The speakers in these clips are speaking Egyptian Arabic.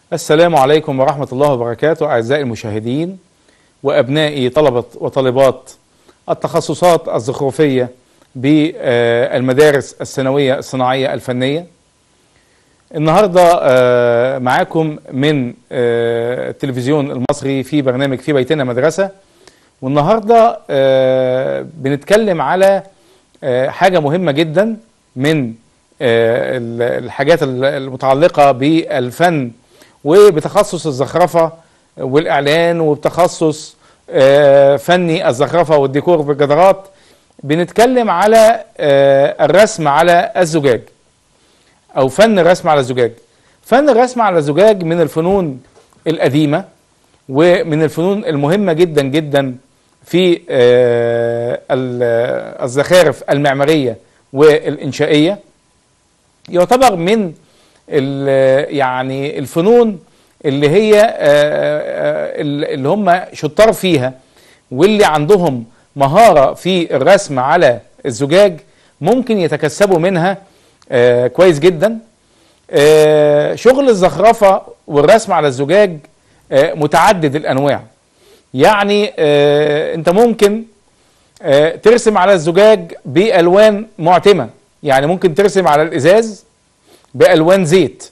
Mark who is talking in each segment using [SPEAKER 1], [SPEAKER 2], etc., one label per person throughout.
[SPEAKER 1] السلام عليكم ورحمة الله وبركاته أعزائي المشاهدين وأبنائي طلبة وطالبات التخصصات الزخرفية بالمدارس الثانوية الصناعية الفنية النهاردة آه، معاكم من آه، التلفزيون المصري في برنامج في بيتنا مدرسة والنهاردة آه، بنتكلم على آه، حاجة مهمة جدا من آه، الحاجات المتعلقة بالفن وبتخصص الزخرفة والإعلان وبتخصص آه، فني الزخرفة والديكور بالجدارات بنتكلم على آه، الرسم على الزجاج أو فن الرسم على الزجاج فن الرسم على الزجاج من الفنون القديمة ومن الفنون المهمة جدا جدا في آه، ال- الزخارف المعمارية والإنشائية يعتبر من ال- يعني الفنون اللي هي آه، آه، اللي هم شطار فيها واللي عندهم مهارة في الرسم على الزجاج ممكن يتكسبوا منها آه، كويس جدا آه، شغل الزخرفة والرسم على الزجاج آه، متعدد الأنواع يعني آه، انت ممكن آه، ترسم على الزجاج بألوان معتمة يعني ممكن ترسم على الإزاز بألوان زيت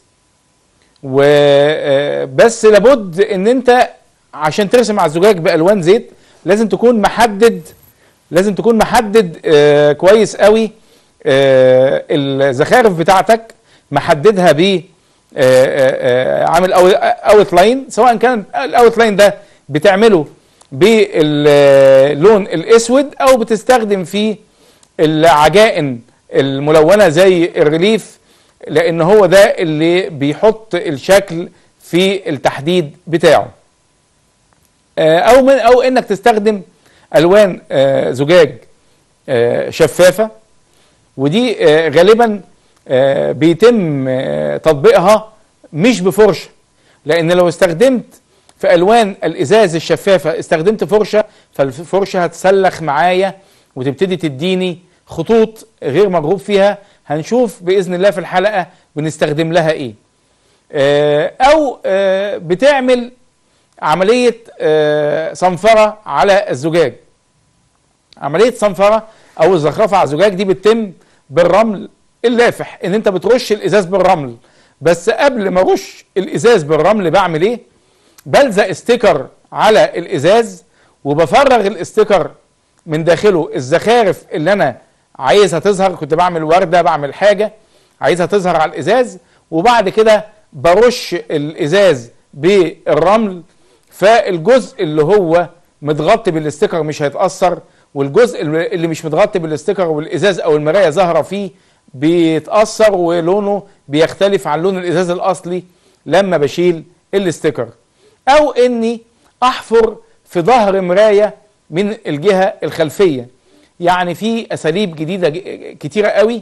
[SPEAKER 1] وبس لابد ان انت عشان ترسم على الزجاج بألوان زيت لازم تكون محدد لازم تكون محدد آه، كويس قوي آه، الزخارف بتاعتك محددها ب آه، آه، آه، عامل اوت لاين سواء كان الاوت لاين ده بتعمله باللون الاسود او بتستخدم فيه العجائن الملونه زي الريليف لان هو ده اللي بيحط الشكل في التحديد بتاعه آه، او من او انك تستخدم الوان آه، زجاج آه، شفافه ودي آه، غالبا آه، بيتم آه، تطبيقها مش بفرشه لان لو استخدمت في الوان الازاز الشفافه استخدمت فرشه فالفرشه هتسلخ معايا وتبتدي تديني خطوط غير مرغوب فيها هنشوف باذن الله في الحلقه بنستخدم لها ايه آه، او آه، بتعمل عمليه آه، صنفره على الزجاج عمليه صنفره او الزخرفه على الزجاج دي بتتم بالرمل اللافح ان انت بترش الازاز بالرمل بس قبل ما ارش الازاز بالرمل بعمل ايه بلزق استيكر على الازاز وبفرغ الاستيكر من داخله الزخارف اللي انا عايزها تظهر كنت بعمل ورده بعمل حاجه عايزها تظهر على الازاز وبعد كده برش الازاز بالرمل فالجزء اللي هو متغطي بالاستيكر مش هيتاثر والجزء اللي مش متغطي بالاستيكر والازاز او المرايه ظاهره فيه بيتاثر ولونه بيختلف عن لون الازاز الاصلي لما بشيل الاستيكر او اني احفر في ظهر مرايه من الجهه الخلفيه يعني في اساليب جديده ج- كتيره قوي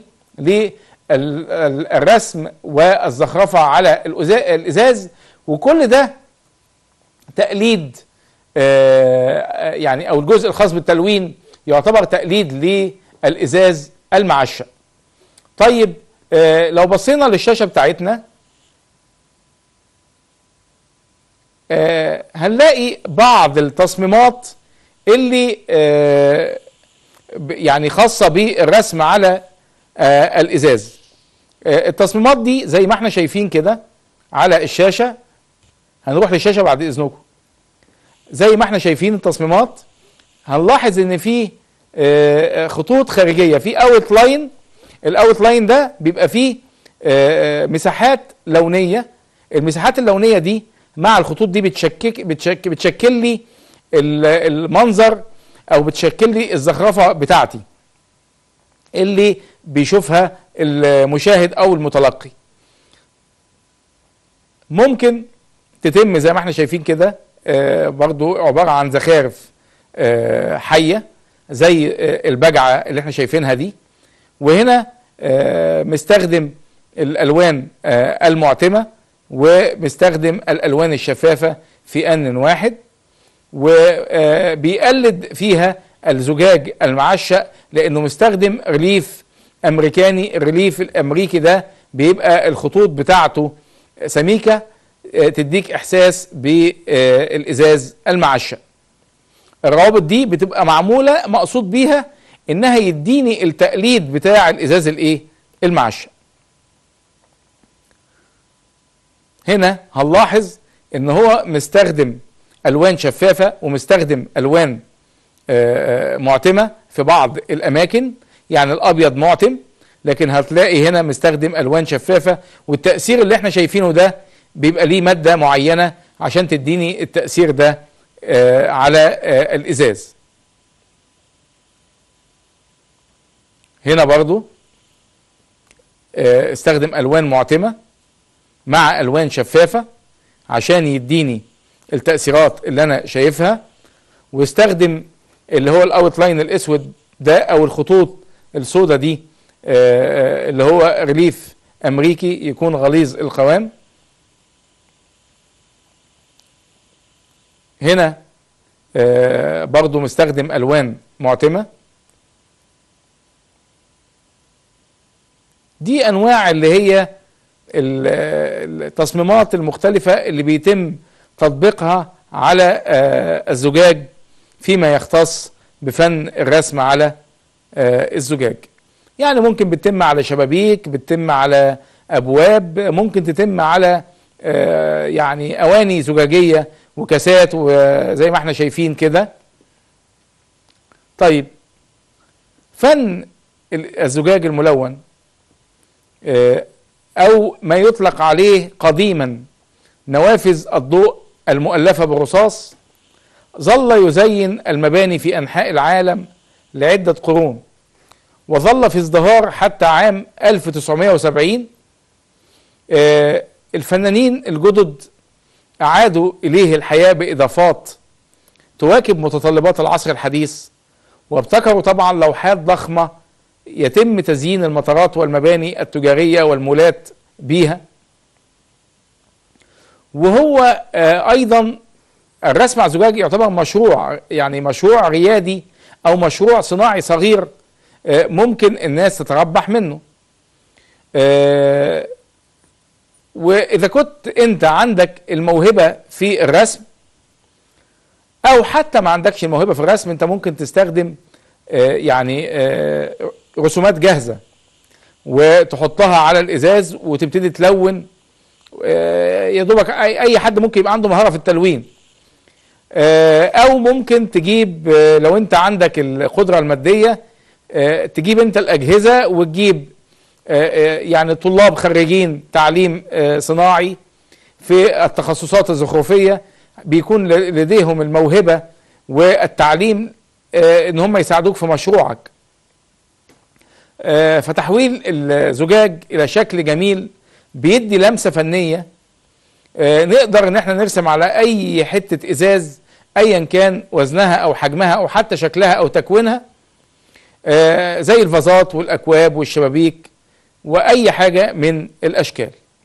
[SPEAKER 1] للرسم والزخرفه على الأزا- الازاز وكل ده تقليد آه، يعني او الجزء الخاص بالتلوين يعتبر تقليد للازاز المعشق طيب آه، لو بصينا للشاشه بتاعتنا آه، هنلاقي بعض التصميمات اللي آه، ب- يعني خاصة بالرسم على آه، الإزاز آه، التصميمات دي زي ما احنا شايفين كده على الشاشة هنروح للشاشة بعد إذنكم زي ما احنا شايفين التصميمات هنلاحظ ان في آه، آه، خطوط خارجية في اوت لاين الاوت لاين ده بيبقى فيه آه، آه، مساحات لونية المساحات اللونية دي مع الخطوط دي بتشكك بتشك بتشكل لي ال- المنظر او بتشكل لي الزخرفه بتاعتي اللي بيشوفها المشاهد او المتلقي ممكن تتم زي ما احنا شايفين كده آه، برضو عباره عن زخارف آه، حيه زي آه، البجعه اللي احنا شايفينها دي وهنا آه، مستخدم الالوان آه، المعتمه ومستخدم الالوان الشفافه في ان واحد وبيقلد فيها الزجاج المعشق لانه مستخدم ريليف امريكاني الريليف الامريكي ده بيبقى الخطوط بتاعته سميكه آه، تديك احساس بالازاز المعشق الروابط دي بتبقى معموله مقصود بيها انها يديني التقليد بتاع الازاز الايه المعشق هنا هنلاحظ ان هو مستخدم الوان شفافه ومستخدم الوان آه، آه، معتمه في بعض الاماكن يعني الابيض معتم لكن هتلاقي هنا مستخدم الوان شفافه والتاثير اللي احنا شايفينه ده بيبقى ليه ماده معينه عشان تديني التاثير ده آه، على الازاز هنا برضو استخدم الوان معتمه مع الوان شفافه عشان يديني التاثيرات اللي انا شايفها واستخدم اللي هو الاوت لاين الاسود ده او الخطوط السوداء دي آه، آه، اللي هو ريليف امريكي يكون غليظ القوام هنا آه، برضو مستخدم الوان معتمه دي انواع اللي هي التصميمات المختلفة اللي بيتم تطبيقها على آه، الزجاج فيما يختص بفن الرسم على آه، الزجاج يعني ممكن بتتم على شبابيك بتتم على أبواب ممكن تتم على آه، يعني أواني زجاجية وكاسات وزي ما احنا شايفين كده طيب فن الزجاج الملون أو ما يطلق عليه قديما نوافذ الضوء المؤلفة بالرصاص ظل يزين المباني في أنحاء العالم لعدة قرون وظل في ازدهار حتى عام 1970 آه، الفنانين الجدد أعادوا إليه الحياة بإضافات تواكب متطلبات العصر الحديث وابتكروا طبعا لوحات ضخمة يتم تزيين المطارات والمباني التجارية والمولات بيها وهو آه، ايضا الرسم على الزجاج يعتبر مشروع يعني مشروع ريادي او مشروع صناعي صغير آه، ممكن الناس تتربح منه آه، واذا كنت انت عندك الموهبة في الرسم او حتى ما عندكش الموهبة في الرسم انت ممكن تستخدم يعني رسومات جاهزة وتحطها على الازاز وتبتدي تلون آه، يا دوبك اي حد ممكن يبقى عنده مهاره في التلوين آه، او ممكن تجيب آه، لو انت عندك القدره الماديه تجيب انت الاجهزه وتجيب يعني طلاب خريجين تعليم صناعي في التخصصات الزخرفيه بيكون لديهم الموهبه والتعليم ان هم يساعدوك في مشروعك فتحويل الزجاج الى شكل جميل بيدي لمسه فنيه آه، نقدر ان احنا نرسم على اي حته ازاز ايا كان وزنها او حجمها او حتى شكلها او تكوينها آه، زي الفازات والاكواب والشبابيك واي حاجه من الاشكال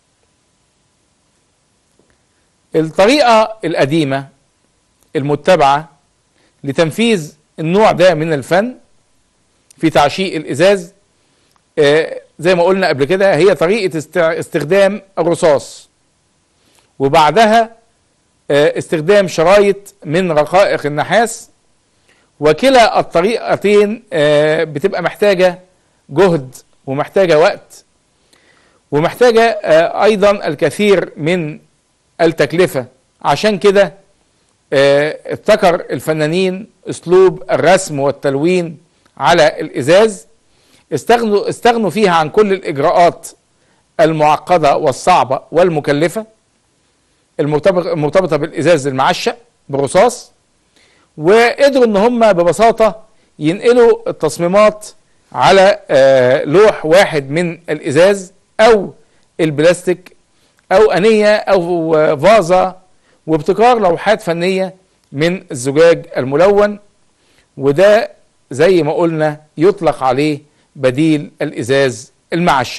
[SPEAKER 1] الطريقه القديمه المتبعه لتنفيذ النوع ده من الفن في تعشيق الازاز آه، زي ما قلنا قبل كده هي طريقة استخدام الرصاص وبعدها آه، استخدام شرايط من رقائق النحاس وكلا الطريقتين آه، بتبقى محتاجة جهد ومحتاجة وقت ومحتاجة آه، أيضا الكثير من التكلفة عشان كده ابتكر الفنانين أسلوب الرسم والتلوين على الإزاز استغنوا استغنوا فيها عن كل الاجراءات المعقده والصعبه والمكلفه المرتبطه بالازاز المعشق بالرصاص وقدروا ان هم ببساطه ينقلوا التصميمات على آه، لوح واحد من الازاز او البلاستيك او انيه او فازه وابتكار لوحات فنيه من الزجاج الملون وده زي ما قلنا يطلق عليه بديل الإزاز المعشق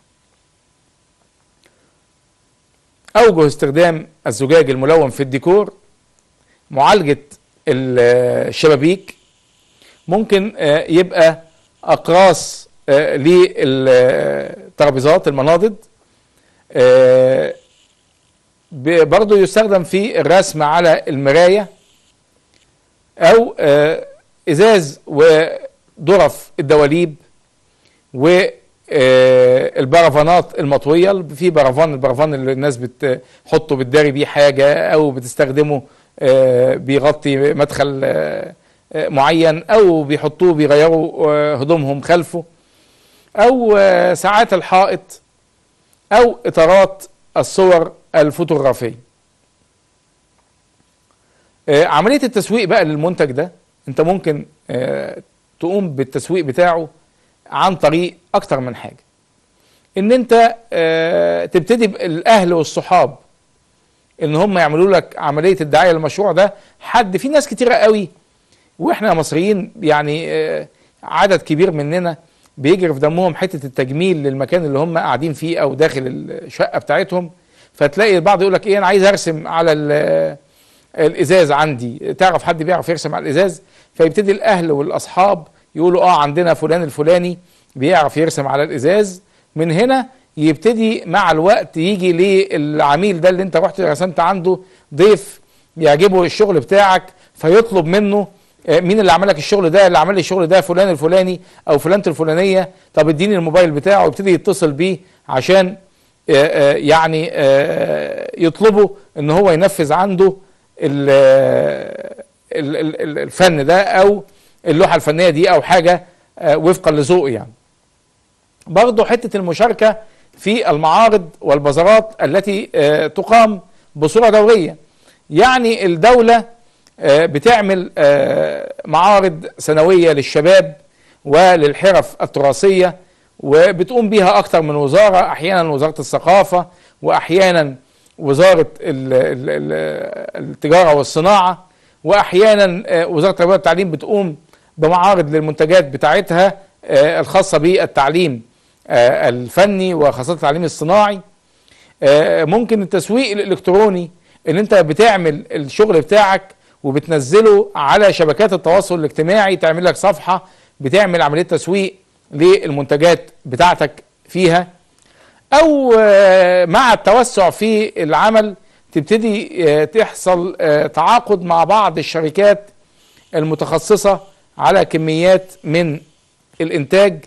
[SPEAKER 1] أوجه استخدام الزجاج الملون في الديكور معالجة الشبابيك ممكن آه، يبقى أقراص آه، للترابيزات المناضد آه، ب- برضه يستخدم في الرسم على المراية أو آه، إزاز وظرف الدواليب والبرفانات المطوية في برفان البرفان اللي الناس بتحطه بتداري بيه حاجة أو بتستخدمه آه، بيغطي مدخل آه، آه، معين أو بيحطوه بيغيروا آه، هدومهم خلفه أو آه، ساعات الحائط أو إطارات الصور الفوتوغرافية آه، عملية التسويق بقى للمنتج ده انت ممكن آه، تقوم بالتسويق بتاعه عن طريق اكتر من حاجة ان انت آه، تبتدي بالاهل والصحاب ان هم يعملوا لك عملية الدعاية للمشروع ده حد في ناس كتيرة قوي واحنا مصريين يعني آه، عدد كبير مننا بيجري في دمهم حته التجميل للمكان اللي هم قاعدين فيه او داخل الشقه بتاعتهم فتلاقي البعض يقول لك ايه انا عايز ارسم على ال- الازاز عندي تعرف حد بيعرف يرسم على الازاز فيبتدي الاهل والاصحاب يقولوا اه عندنا فلان الفلاني بيعرف يرسم على الازاز من هنا يبتدي مع الوقت يجي للعميل ده اللي انت رحت رسمت عنده ضيف يعجبه الشغل بتاعك فيطلب منه آه، مين اللي عمل لك الشغل ده اللي عمل لي الشغل ده فلان الفلاني او فلانة الفلانيه طب اديني الموبايل بتاعه ويبتدي يتصل بيه عشان آه، آه، يعني آه، يطلبوا ان هو ينفذ عنده ال- ال- ال- ال- الفن ده او اللوحه الفنيه دي او حاجه آه، وفقا لذوقه يعني برضه حته المشاركه في المعارض والبازارات التي آه، تقام بصوره دوريه يعني الدوله آه، بتعمل آه، معارض سنويه للشباب وللحرف التراثيه وبتقوم بيها اكتر من وزاره احيانا وزاره الثقافه واحيانا وزاره ال- ال- ال- التجاره والصناعه واحيانا آه، وزاره التربيه والتعليم بتقوم بمعارض للمنتجات بتاعتها آه، الخاصه بالتعليم آه، الفني وخاصه التعليم الصناعي آه، ممكن التسويق الالكتروني ان انت بتعمل الشغل بتاعك وبتنزله على شبكات التواصل الاجتماعي تعمل لك صفحه بتعمل عمليه تسويق للمنتجات بتاعتك فيها او آه، مع التوسع في العمل تبتدي آه، تحصل آه، تعاقد مع بعض الشركات المتخصصه على كميات من الانتاج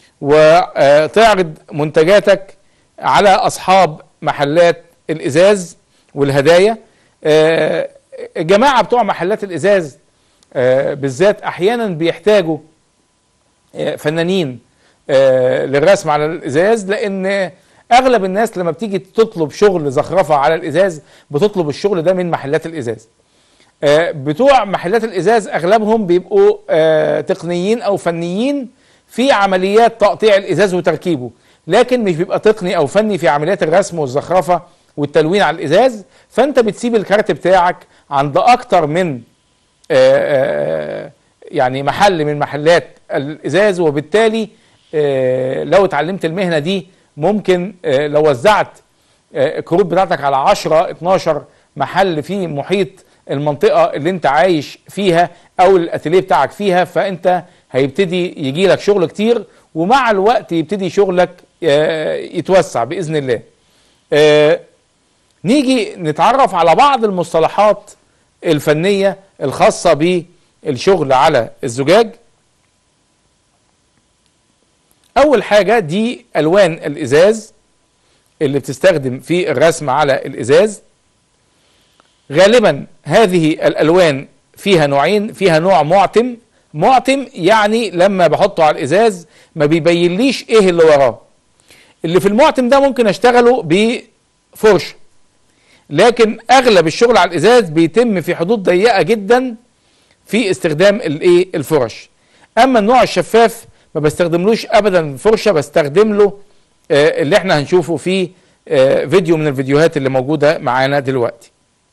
[SPEAKER 1] وتعرض منتجاتك على اصحاب محلات الازاز والهدايا آه، الجماعه بتوع محلات الازاز آه، بالذات احيانا بيحتاجوا آه، فنانين آه، للرسم على الازاز لان اغلب الناس لما بتيجي تطلب شغل زخرفه على الازاز بتطلب الشغل ده من محلات الازاز آه، بتوع محلات الازاز اغلبهم بيبقوا آه، تقنيين او فنيين في عمليات تقطيع الازاز وتركيبه لكن مش بيبقى تقني او فني في عمليات الرسم والزخرفه والتلوين على الازاز فانت بتسيب الكارت بتاعك عند اكتر من آه، آه، يعني محل من محلات الازاز وبالتالي آه، لو اتعلمت المهنه دي ممكن آه، لو وزعت آه، الكروت بتاعتك على 10 12 محل في محيط المنطقه اللي انت عايش فيها او الاتيليه بتاعك فيها فانت هيبتدي يجي لك شغل كتير ومع الوقت يبتدي شغلك آه، يتوسع باذن الله. آه، نيجي نتعرف على بعض المصطلحات الفنيه الخاصه بالشغل على الزجاج. اول حاجه دي الوان الازاز اللي بتستخدم في الرسم على الازاز غالبا هذه الالوان فيها نوعين فيها نوع معتم معتم يعني لما بحطه على الازاز ما بيبينليش ايه اللي وراه اللي في المعتم ده ممكن اشتغله بفرشه لكن اغلب الشغل على الازاز بيتم في حدود ضيقه جدا في استخدام الايه الفرش اما النوع الشفاف ما بستخدملوش ابدا فرشه بستخدم له آه، اللي احنا هنشوفه في آه، فيديو من الفيديوهات اللي موجوده معانا دلوقتي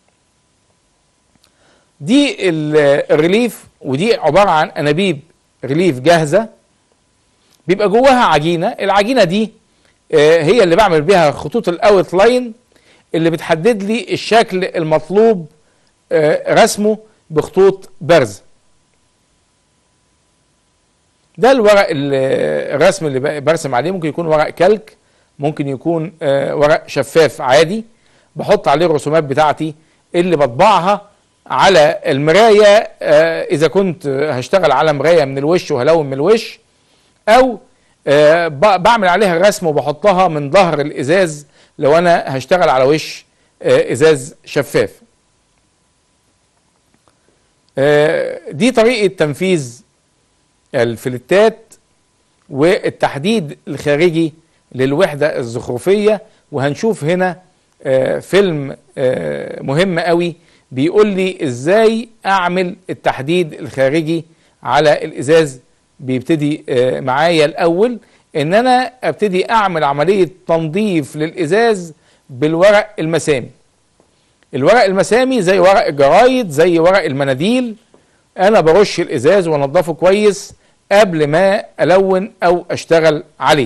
[SPEAKER 1] دي ال- الريليف ودي عباره عن انابيب ريليف جاهزه بيبقى جواها عجينه العجينه دي آه، هي اللي بعمل بيها خطوط الاوت لاين اللي بتحدد لي الشكل المطلوب آه، رسمه بخطوط بارزه ده الورق ال- الرسم اللي ب- برسم عليه ممكن يكون ورق كلك ممكن يكون آه، ورق شفاف عادي بحط عليه الرسومات بتاعتي اللي بطبعها على المراية آه، إذا كنت هشتغل على مراية من الوش وهلون من الوش أو آه، ب- بعمل عليها الرسم وبحطها من ظهر الإزاز لو أنا هشتغل على وش آه، إزاز شفاف آه، دي طريقة تنفيذ الفلتات والتحديد الخارجي للوحدة الزخرفية وهنشوف هنا آه، فيلم آه، مهم قوي بيقول لي ازاي اعمل التحديد الخارجي على الازاز بيبتدي آه، معايا الاول ان انا ابتدي اعمل عملية تنظيف للازاز بالورق المسامي الورق المسامي زي ورق الجرايد زي ورق المناديل انا برش الازاز وانضفه كويس قبل ما الون او اشتغل عليه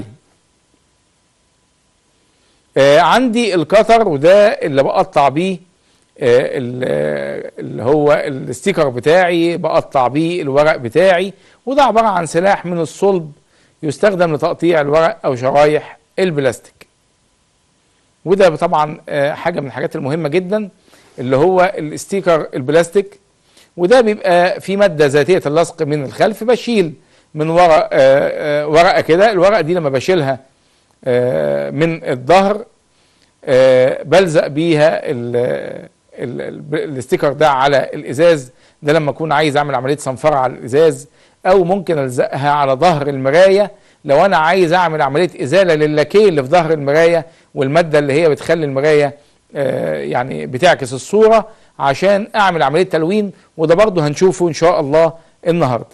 [SPEAKER 1] آه عندي الكتر وده اللي بقطع بيه آه ال- آه، اللي هو الستيكر بتاعي بقطع بيه الورق بتاعي وده عبارة عن سلاح من الصلب يستخدم لتقطيع الورق او شرايح البلاستيك وده طبعا آه، حاجة من الحاجات المهمة جدا اللي هو الستيكر البلاستيك وده بيبقى في مادة ذاتية اللصق من الخلف بشيل من ورق آه، آه، ورقة كده الورقة دي لما بشيلها آه، من الظهر آه، بلزق بيها ال- ال- ال- الستيكر ده على الازاز ده لما اكون عايز اعمل عمليه صنفره على الازاز او ممكن الزقها على ظهر المرايه لو انا عايز اعمل عمليه ازاله للاكيه اللي في ظهر المرايه والماده اللي هي بتخلي المرايه آه، يعني بتعكس الصوره عشان اعمل عمليه تلوين وده برضه هنشوفه ان شاء الله النهارده.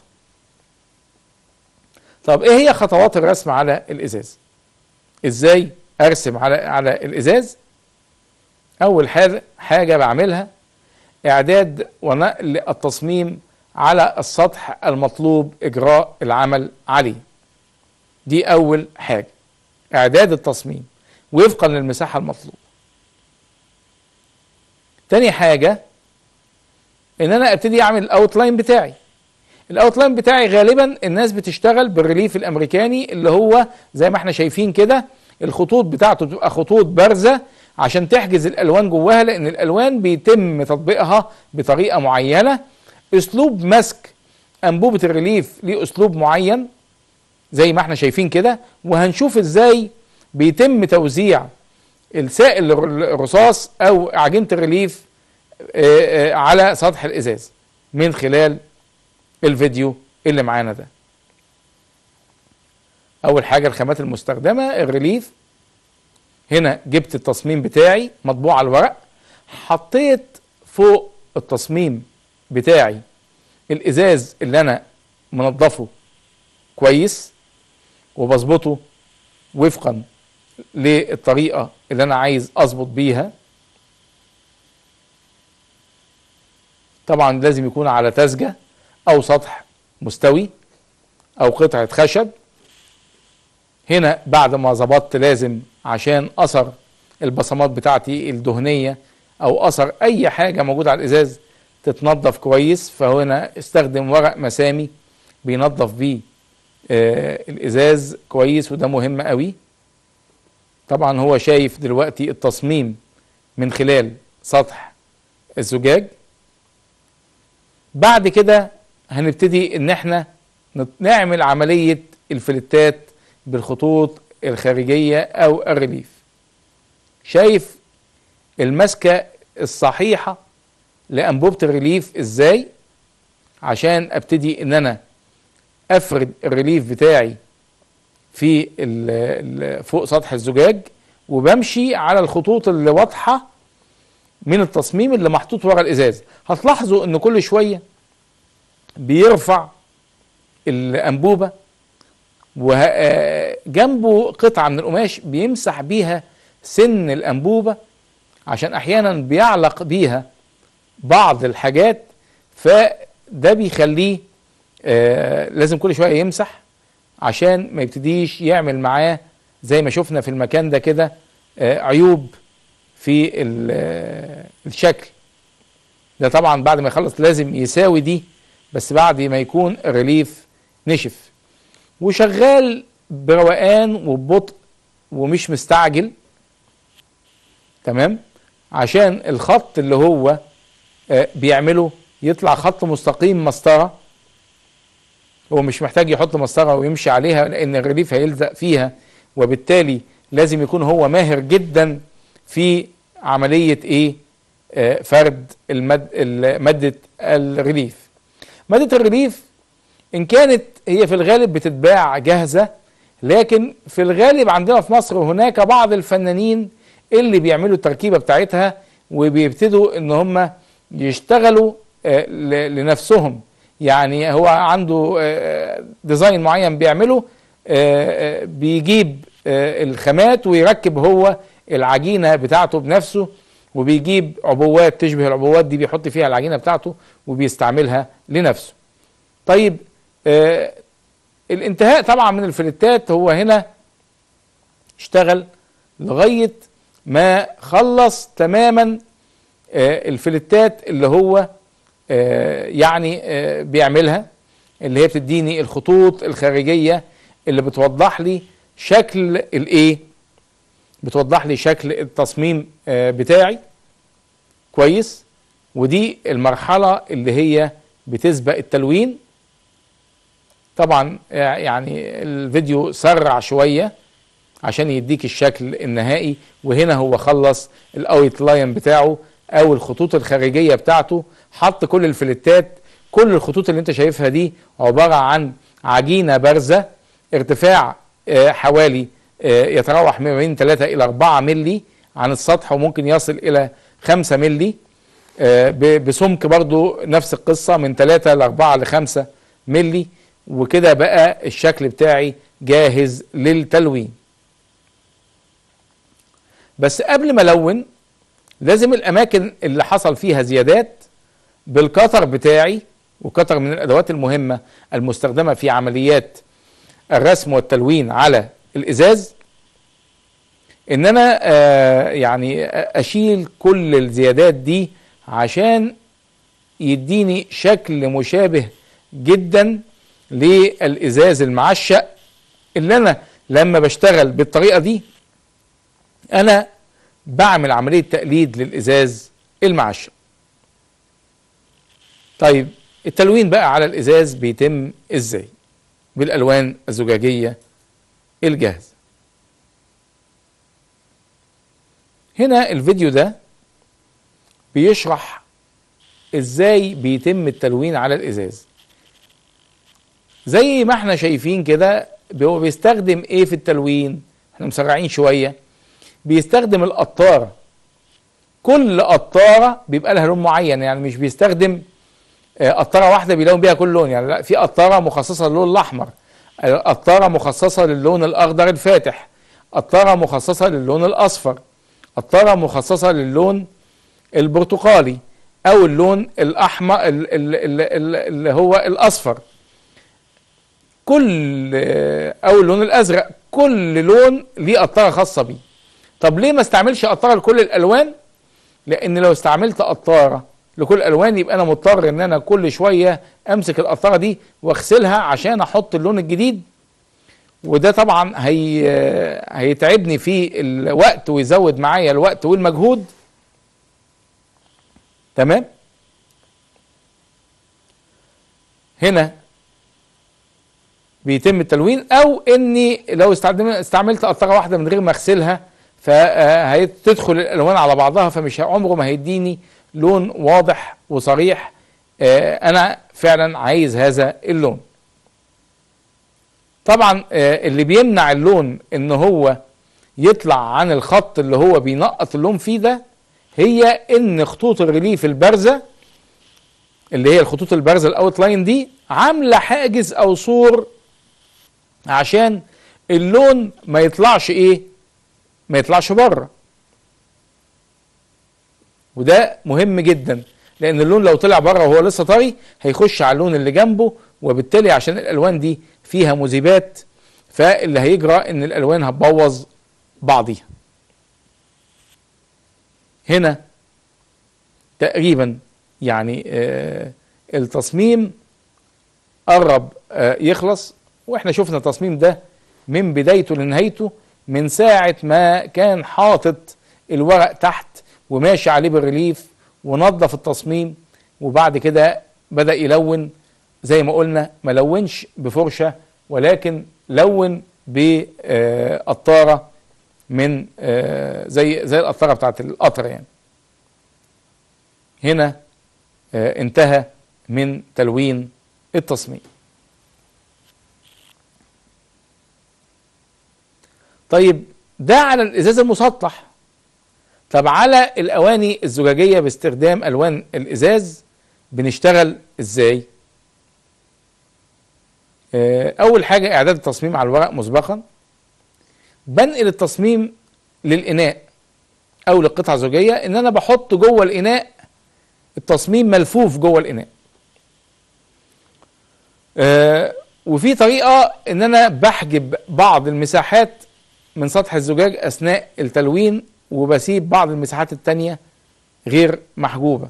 [SPEAKER 1] طب ايه هي خطوات الرسم على الازاز؟ ازاي ارسم على على الازاز؟ اول حاجه حاجه بعملها اعداد ونقل التصميم على السطح المطلوب اجراء العمل عليه. دي اول حاجه اعداد التصميم وفقا للمساحه المطلوبه. تاني حاجه ان انا ابتدي اعمل الاوتلاين بتاعي. الاوتلاين بتاعي غالبا الناس بتشتغل بالريليف الامريكاني اللي هو زي ما احنا شايفين كده الخطوط بتاعته بتبقى خطوط بارزه عشان تحجز الالوان جواها لان الالوان بيتم تطبيقها بطريقه معينه اسلوب مسك انبوبه الريليف ليه اسلوب معين زي ما احنا شايفين كده وهنشوف ازاي بيتم توزيع السائل الرصاص او عجينه الريليف آه، آه، على سطح الازاز من خلال الفيديو اللي معانا ده اول حاجه الخامات المستخدمه الريليف هنا جبت التصميم بتاعي مطبوع على الورق حطيت فوق التصميم بتاعي الازاز اللي انا منضفه كويس وبظبطه وفقا للطريقه اللي انا عايز اظبط بيها طبعا لازم يكون على تسجه او سطح مستوي او قطعه خشب هنا بعد ما ظبطت لازم عشان اثر البصمات بتاعتي الدهنيه او اثر اي حاجه موجوده على الازاز تتنضف كويس فهنا استخدم ورق مسامي بينظف بيه آه الازاز كويس وده مهم قوي طبعا هو شايف دلوقتي التصميم من خلال سطح الزجاج بعد كده هنبتدي ان احنا نت- نعمل عملية الفلتات بالخطوط الخارجية او الريليف شايف المسكة الصحيحة لأنبوبة الريليف ازاي عشان ابتدي ان انا افرد الريليف بتاعي في ال- ال- فوق سطح الزجاج وبمشي على الخطوط اللي واضحه من التصميم اللي محطوط ورا الازاز هتلاحظوا ان كل شويه بيرفع الانبوبه وجنبه قطعه من القماش بيمسح بيها سن الانبوبه عشان احيانا بيعلق بيها بعض الحاجات فده بيخليه آه لازم كل شويه يمسح عشان ما يبتديش يعمل معاه زي ما شفنا في المكان ده كده آه عيوب في ال- آه، الشكل ده طبعا بعد ما يخلص لازم يساوي دي بس بعد ما يكون الريليف نشف وشغال بروقان وببطء ومش مستعجل تمام عشان الخط اللي هو آه، بيعمله يطلع خط مستقيم مسطره هو مش محتاج يحط مسطره ويمشي عليها لان الريليف هيلزق فيها وبالتالي لازم يكون هو ماهر جدا في عمليه ايه آه، فرد المد ال- ماده الريليف ماده الريليف ان كانت هي في الغالب بتتباع جاهزه لكن في الغالب عندنا في مصر هناك بعض الفنانين اللي بيعملوا التركيبه بتاعتها وبيبتدوا ان هم يشتغلوا آه، ل- لنفسهم يعني هو عنده آه، ديزاين معين بيعمله آه، آه، بيجيب آه، الخامات ويركب هو العجينه بتاعته بنفسه وبيجيب عبوات تشبه العبوات دي بيحط فيها العجينه بتاعته وبيستعملها لنفسه. طيب آه الانتهاء طبعا من الفلتات هو هنا اشتغل لغايه ما خلص تماما آه الفلتات اللي هو آه يعني آه بيعملها اللي هي بتديني الخطوط الخارجيه اللي بتوضح لي شكل الايه بتوضح لي شكل التصميم آه بتاعي كويس ودي المرحله اللي هي بتسبق التلوين طبعا يعني الفيديو سرع شويه عشان يديك الشكل النهائي وهنا هو خلص الاوت لاين بتاعه او الخطوط الخارجيه بتاعته حط كل الفلتات كل الخطوط اللي انت شايفها دي عباره عن عجينه بارزه ارتفاع آه، حوالي آه، يتراوح ما بين 3 الى 4 ملي عن السطح وممكن يصل الى 5 ملي آه، ب- بسمك برضو نفس القصه من 3 ل 4 ل 5 ملي وكده بقى الشكل بتاعي جاهز للتلوين بس قبل ما الون لازم الاماكن اللي حصل فيها زيادات بالقطر بتاعي وقطر من الادوات المهمه المستخدمه في عمليات الرسم والتلوين على الازاز ان انا آه يعني اشيل كل الزيادات دي عشان يديني شكل مشابه جدا للازاز المعشق اللي انا لما بشتغل بالطريقه دي انا بعمل عمليه تقليد للازاز المعشق طيب التلوين بقى على الازاز بيتم ازاي بالالوان الزجاجيه الجاهزه هنا الفيديو ده بيشرح ازاي بيتم التلوين على الازاز زي ما احنا شايفين كده هو بيستخدم ايه في التلوين احنا مسرعين شويه بيستخدم القطاره كل قطاره بيبقى لها لون معين يعني مش بيستخدم آه، قطاره واحده بيلون بيها كل لون يعني لا في قطاره مخصصه للون الاحمر آه، قطاره مخصصه للون الاخضر الفاتح قطاره مخصصه للون الاصفر قطاره مخصصه للون البرتقالي او اللون الاحمر ال- ال- ال- ال- اللي هو الاصفر كل آه، او اللون الازرق كل لون ليه قطاره خاصه بيه طب ليه ما استعملش قطاره لكل الالوان لان لو استعملت قطاره لكل الالوان يبقى انا مضطر ان انا كل شويه امسك القطاره دي واغسلها عشان احط اللون الجديد وده طبعا هي هيتعبني في الوقت ويزود معايا الوقت والمجهود تمام هنا بيتم التلوين او اني لو استخدم- استعملت قطره واحده من غير ما اغسلها فهتدخل الالوان على بعضها فمش عمره ما هيديني لون واضح وصريح آه، انا فعلا عايز هذا اللون طبعا آه، اللي بيمنع اللون ان هو يطلع عن الخط اللي هو بينقط اللون فيه ده هي ان خطوط الريليف البارزه اللي هي الخطوط البارزه الاوت لاين دي عامله حاجز او سور عشان اللون ما يطلعش ايه ما يطلعش بره وده مهم جدا لان اللون لو طلع بره وهو لسه طري هيخش على اللون اللي جنبه وبالتالي عشان الالوان دي فيها مذيبات فاللي هيجرى ان الالوان هتبوظ بعضيها هنا تقريبا يعني آه التصميم قرب آه يخلص واحنا شفنا التصميم ده من بدايته لنهايته من ساعة ما كان حاطط الورق تحت وماشي عليه بالريليف ونظف التصميم وبعد كده بدأ يلون زي ما قلنا ما لونش بفرشة ولكن لون بقطارة من آه، زي زي القطارة بتاعت القطر يعني هنا آه، انتهى من تلوين التصميم طيب ده على الازاز المسطح طب على الاواني الزجاجيه باستخدام الوان الازاز بنشتغل ازاي آه، اول حاجه اعداد التصميم على الورق مسبقا بنقل التصميم للاناء او للقطعه الزجاجيه ان انا بحط جوه الاناء التصميم ملفوف جوه الاناء آه، وفي طريقه ان انا بحجب بعض المساحات من سطح الزجاج اثناء التلوين وبسيب بعض المساحات التانية غير محجوبة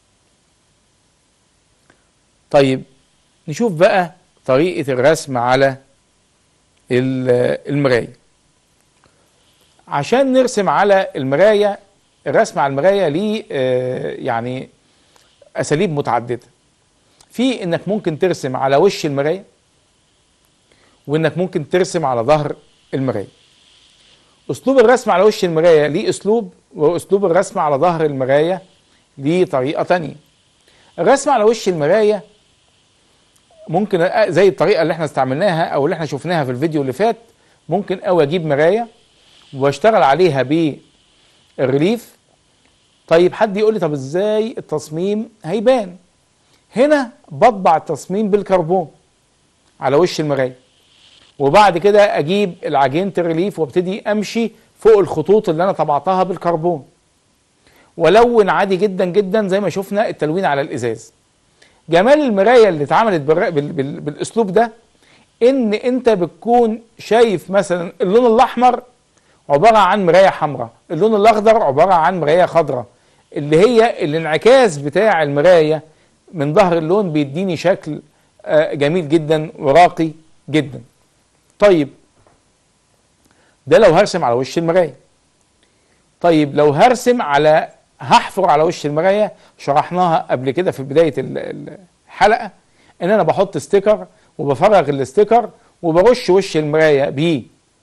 [SPEAKER 1] طيب نشوف بقى طريقة الرسم على المراية عشان نرسم على المراية الرسم على المراية ليه آه، يعني أساليب متعددة في إنك ممكن ترسم على وش المراية وإنك ممكن ترسم على ظهر المراية اسلوب الرسم على وش المرايه ليه اسلوب واسلوب الرسم على ظهر المرايه ليه طريقه تانية الرسم على وش المرايه ممكن زي الطريقه اللي احنا استعملناها او اللي احنا شفناها في الفيديو اللي فات ممكن قوي اجيب مرايه واشتغل عليها بالريليف طيب حد يقول لي طب ازاي التصميم هيبان هنا بطبع التصميم بالكربون على وش المرايه وبعد كده اجيب العجينه الريليف وابتدي امشي فوق الخطوط اللي انا طبعتها بالكربون ولون عادي جدا جدا زي ما شفنا التلوين على الازاز جمال المرايه اللي اتعملت بال... بال... بالاسلوب ده ان انت بتكون شايف مثلا اللون الاحمر عباره عن مرايه حمراء اللون الاخضر عباره عن مرايه خضراء اللي هي الانعكاس بتاع المرايه من ظهر اللون بيديني شكل آه، جميل جدا وراقي جدا طيب ده لو هرسم على وش المرايه طيب لو هرسم على هحفر على وش المرايه شرحناها قبل كده في بدايه الحلقه ان انا بحط ستيكر وبفرغ الاستيكر وبرش وش المرايه ب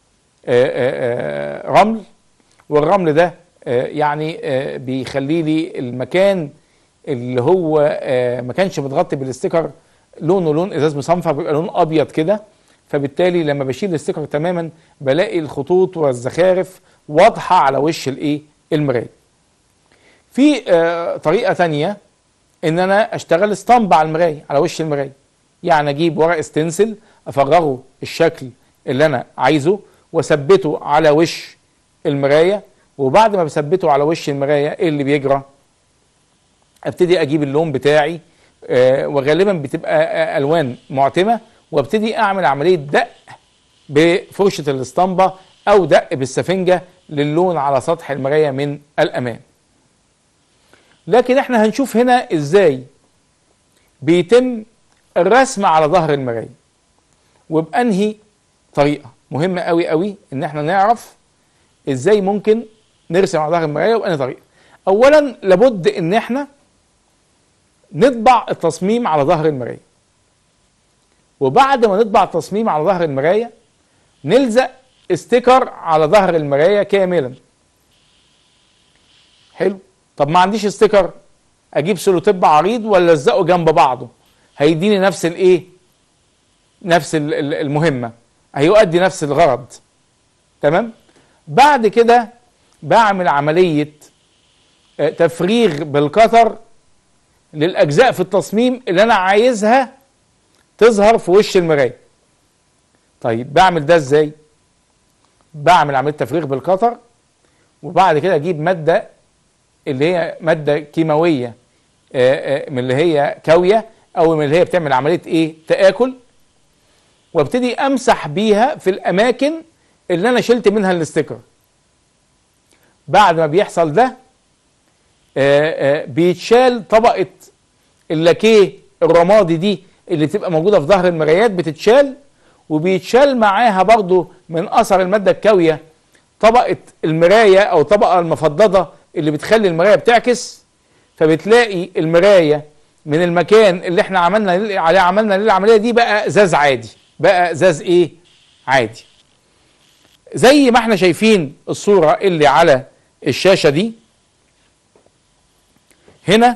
[SPEAKER 1] رمل والرمل ده يعني بيخلي لي المكان اللي هو ما كانش متغطي بالاستيكر لونه لون ازاز مصنفر بيبقى لون ابيض كده فبالتالي لما بشيل الستيكر تماما بلاقي الخطوط والزخارف واضحه على وش الايه المرايه في آه طريقه ثانيه ان انا اشتغل اسطمب على المرايه على وش المرايه يعني اجيب ورق استنسل افرغه الشكل اللي انا عايزه واثبته على وش المرايه وبعد ما بثبته على وش المرايه ايه اللي بيجرى ابتدي اجيب اللون بتاعي آه وغالبا بتبقى آه الوان معتمه وابتدي اعمل عمليه دق بفرشه الاسطمبه او دق بالسفنجه للون على سطح المرايه من الامام لكن احنا هنشوف هنا ازاي بيتم الرسم على ظهر المرايه وبانهي طريقه مهمه قوي قوي ان احنا نعرف ازاي ممكن نرسم على ظهر المرايه وبانهي طريقه اولا لابد ان احنا نطبع التصميم على ظهر المرايه وبعد ما نطبع التصميم على ظهر المرايه نلزق استيكر على ظهر المرايه كاملا حلو طب ما عنديش استيكر اجيب سلوتيب عريض ولا الزقه جنب بعضه هيديني نفس الايه نفس المهمه هيؤدي نفس الغرض تمام بعد كده بعمل عمليه تفريغ بالقطر للاجزاء في التصميم اللي انا عايزها تظهر في وش المرايه طيب بعمل ده ازاي بعمل عمليه تفريغ بالقطر وبعد كده اجيب ماده اللي هي ماده كيماويه من اللي هي كاويه او من اللي هي بتعمل عمليه ايه تاكل وابتدي امسح بيها في الاماكن اللي انا شلت منها الاستيكر بعد ما بيحصل ده بيتشال طبقه اللاكيه الرمادي دي اللي تبقى موجوده في ظهر المرايات بتتشال وبيتشال معاها برضو من اثر الماده الكاويه طبقه المرايه او طبقه المفضده اللي بتخلي المرايه بتعكس فبتلاقي المرايه من المكان اللي احنا عملنا عليه عملنا للعمليه دي بقى ازاز عادي بقى ازاز ايه عادي زي ما احنا شايفين الصوره اللي على الشاشه دي هنا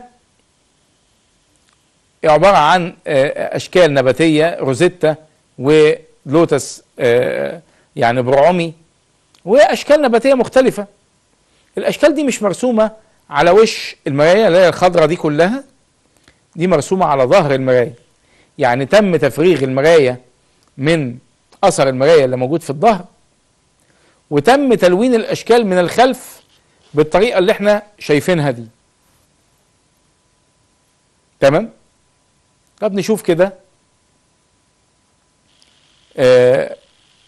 [SPEAKER 1] عباره عن آه، اشكال نباتيه روزيتا ولوتس آه، يعني برعمي واشكال نباتيه مختلفه الاشكال دي مش مرسومه على وش المرايه اللي هي الخضراء دي كلها دي مرسومه على ظهر المرايه يعني تم تفريغ المرايه من اثر المرايه اللي موجود في الظهر وتم تلوين الاشكال من الخلف بالطريقه اللي احنا شايفينها دي تمام طب نشوف كده آه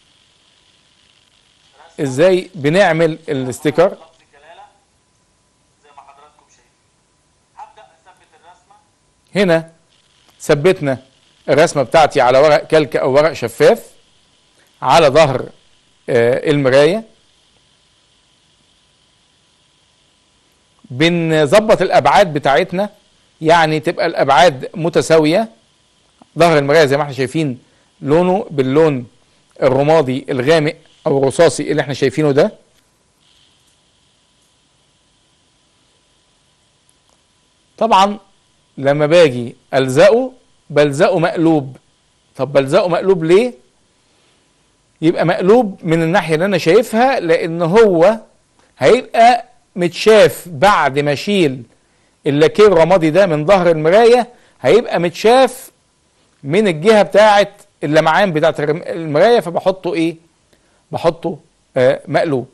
[SPEAKER 1] ازاي بنعمل الاستيكر
[SPEAKER 2] لفظ الجلاله زي ما حضراتكم شايفين هبدا اثبت الرسمه
[SPEAKER 1] هنا ثبتنا الرسمه بتاعتي على ورق كلك او ورق شفاف على ظهر آه، المرايه بنظبط الابعاد بتاعتنا يعني تبقى الابعاد متساويه ظهر المرايه زي ما احنا شايفين لونه باللون الرمادي الغامق او الرصاصي اللي احنا شايفينه ده طبعا لما باجي الزقه بلزقه مقلوب طب بلزقه مقلوب ليه يبقى مقلوب من الناحيه اللي انا شايفها لان هو هيبقى متشاف بعد ما اشيل اللاكيه الرمادي ده من ظهر المرايه هيبقى متشاف من الجهه بتاعه اللمعان بتاعه الرم- المرايه فبحطه ايه بحطه آه مقلوب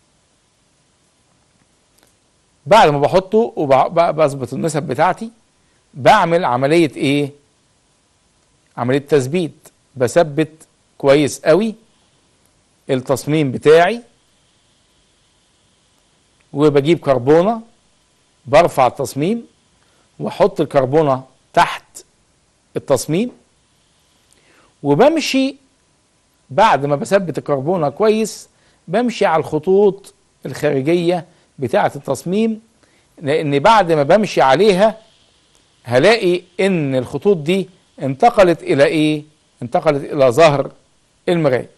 [SPEAKER 1] بعد ما بحطه وبظبط النسب بتاعتي بعمل عمليه ايه عمليه تثبيت بثبت كويس قوي التصميم بتاعي وبجيب كربونه برفع التصميم واحط الكربونه تحت التصميم وبمشي بعد ما بثبت الكربونه كويس بمشي على الخطوط الخارجيه بتاعه التصميم لان بعد ما بمشي عليها هلاقي ان الخطوط دي انتقلت الى ايه انتقلت الى ظهر المرايه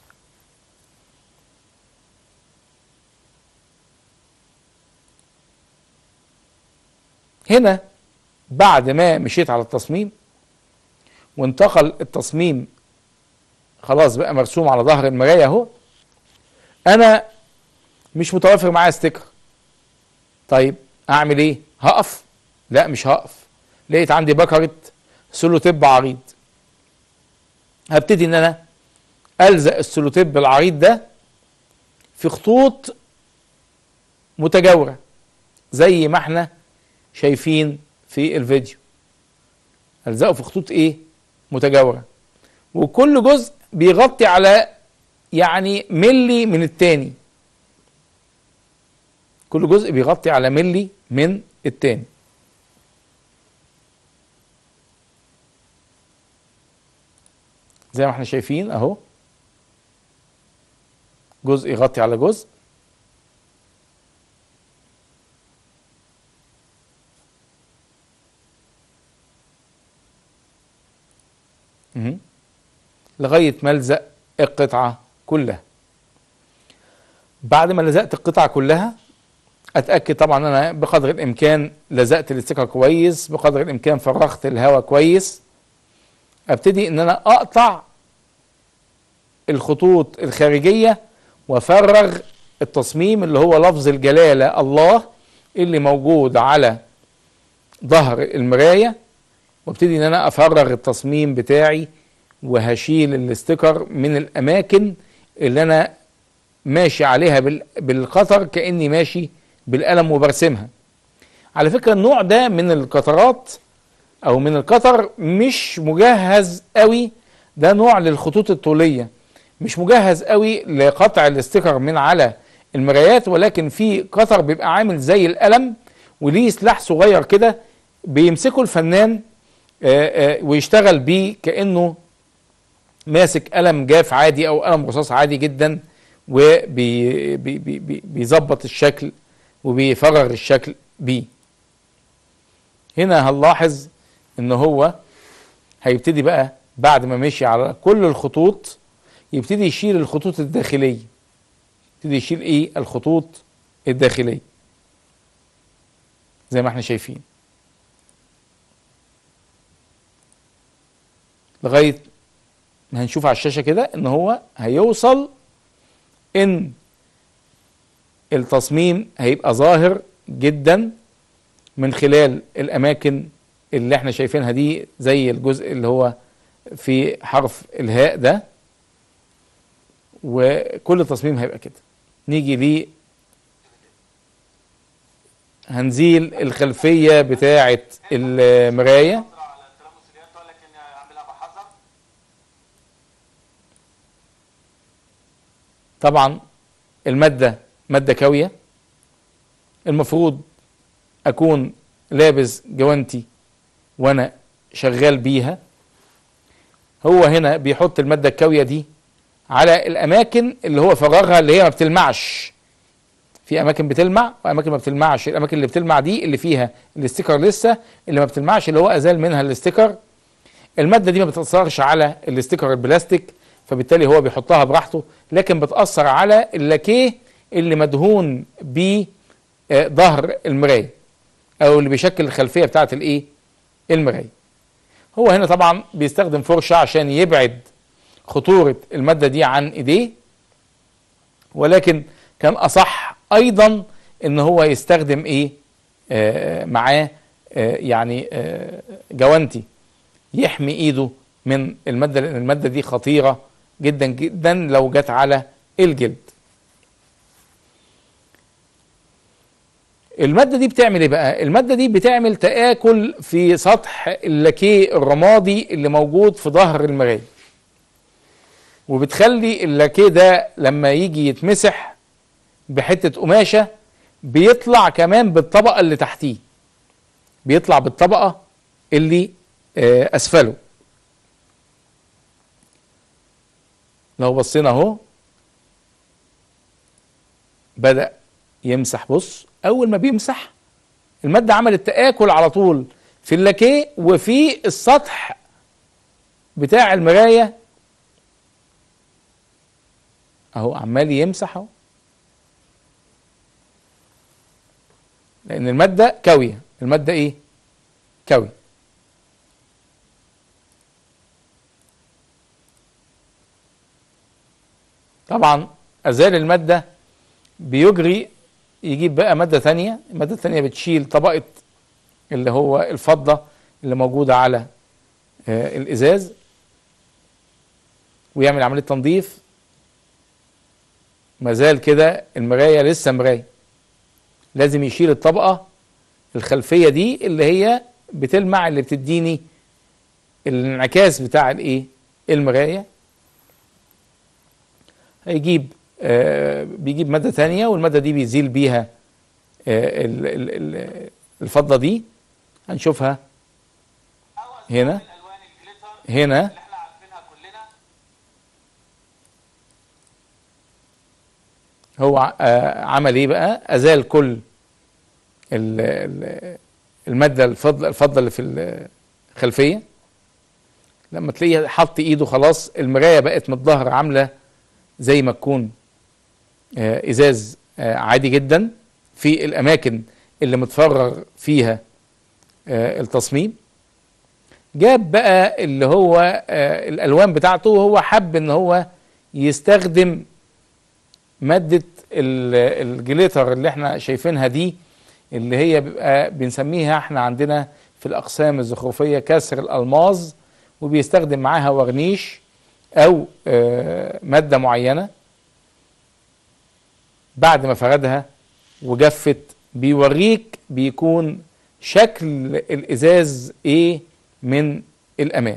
[SPEAKER 1] هنا بعد ما مشيت على التصميم وانتقل التصميم خلاص بقى مرسوم على ظهر المرايه اهو انا مش متوفر معايا ستيكر طيب اعمل ايه هقف لا مش هقف لقيت عندي بكره سلوتيب عريض هبتدي ان انا الزق السلوتيب العريض ده في خطوط متجاوره زي ما احنا شايفين في الفيديو الزقه في خطوط ايه متجاوره وكل جزء بيغطي على يعني ملي من التاني كل جزء بيغطي على ملي من التاني زي ما احنا شايفين اهو جزء يغطي على جزء مهم. لغايه ما الزق القطعه كلها بعد ما لزقت القطعه كلها اتاكد طبعا انا بقدر الامكان لزقت الاستيكر كويس بقدر الامكان فرغت الهواء كويس ابتدي ان انا اقطع الخطوط الخارجيه وافرغ التصميم اللي هو لفظ الجلاله الله اللي موجود على ظهر المرايه وابتدي ان انا افرغ التصميم بتاعي وهشيل الاستيكر من الاماكن اللي انا ماشي عليها بال- بالقطر كاني ماشي بالقلم وبرسمها على فكره النوع ده من القطرات او من القطر مش مجهز قوي ده نوع للخطوط الطوليه مش مجهز قوي لقطع الاستيكر من على المرايات ولكن في قطر بيبقى عامل زي القلم وليه سلاح صغير كده بيمسكه الفنان آه، آه، ويشتغل بيه كانه ماسك قلم جاف عادي او قلم رصاص عادي جدا وبيظبط الشكل وبيفرغ الشكل بيه هنا هنلاحظ ان هو هيبتدي بقى بعد ما مشي على كل الخطوط يبتدي يشيل الخطوط الداخلية يبتدي يشيل ايه الخطوط الداخلية زي ما احنا شايفين لغاية ما هنشوف على الشاشة كده ان هو هيوصل ان التصميم هيبقى ظاهر جدا من خلال الاماكن اللي احنا شايفينها دي زي الجزء اللي هو في حرف الهاء ده وكل تصميم هيبقى كده نيجي ليه هنزيل الخلفية بتاعة المراية
[SPEAKER 2] قدرة على التلامس اليد ولكن اعملها بحذر
[SPEAKER 1] طبعا المادة مادة كاوية المفروض أكون لابس جوانتي وأنا شغال بيها هو هنا بيحط المادة الكاوية دي على الأماكن اللي هو فرغها اللي هي ما بتلمعش في أماكن بتلمع وأماكن ما بتلمعش الأماكن اللي بتلمع دي اللي فيها الاستيكر لسه اللي ما بتلمعش اللي هو أزال منها الاستيكر المادة دي ما بتأثرش على الاستيكر البلاستيك فبالتالي هو بيحطها براحته لكن بتأثر على اللاكيه اللي مدهون بظهر المراية أو اللي بيشكل الخلفية بتاعة الإيه؟ المراية. هو هنا طبعا بيستخدم فرشة عشان يبعد خطورة المادة دي عن إيديه ولكن كان أصح أيضا إن هو يستخدم إيه؟ آه معاه آه يعني آه جوانتي يحمي ايده من الماده لان الماده دي خطيره جدا جدا لو جت على الجلد الماده دي بتعمل ايه بقى الماده دي بتعمل تاكل في سطح اللاكيه الرمادي اللي موجود في ظهر المرايه وبتخلي اللاكيه ده لما يجي يتمسح بحته قماشه بيطلع كمان بالطبقه اللي تحتيه بيطلع بالطبقه اللي آه، اسفله لو بصينا اهو بدأ يمسح بص اول ما بيمسح المادة عملت تآكل على طول في اللاكيه وفي السطح بتاع المراية اهو عمال يمسح اهو لان المادة كاوية المادة ايه كاوية طبعا ازال الماده بيجري يجيب بقى ماده ثانيه الماده الثانيه بتشيل طبقه اللي هو الفضه اللي موجوده على آه، الازاز ويعمل عمليه تنظيف مازال كده المرايه لسه مرايه لازم يشيل الطبقه الخلفيه دي اللي هي بتلمع اللي بتديني الانعكاس بتاع الايه المرايه هيجيب آه بيجيب مادة تانية والمادة دي بيزيل بيها آه ال- ال- ال- الفضة دي هنشوفها
[SPEAKER 2] او
[SPEAKER 1] هنا.
[SPEAKER 2] استخدام الالوان الجليتر
[SPEAKER 1] هنا
[SPEAKER 2] اللي احنا عارفينها كلنا
[SPEAKER 1] هو ع- آه عمل ايه بقى ازال كل ال- ال- المادة الفضة الفضة اللي في الخلفية لما تلاقيه حط ايده خلاص المراية بقت من الظهر عاملة زي ما تكون آه، ازاز آه، عادي جدا في الاماكن اللي متفرغ فيها آه، التصميم جاب بقى اللي هو آه، الالوان بتاعته هو حب ان هو يستخدم مادة ال- الجليتر اللي احنا شايفينها دي اللي هي بيبقى بنسميها احنا عندنا في الاقسام الزخرفية كسر الالماظ وبيستخدم معاها ورنيش او آه، مادة معينة بعد ما فردها وجفت بيوريك بيكون شكل الازاز ايه من الامام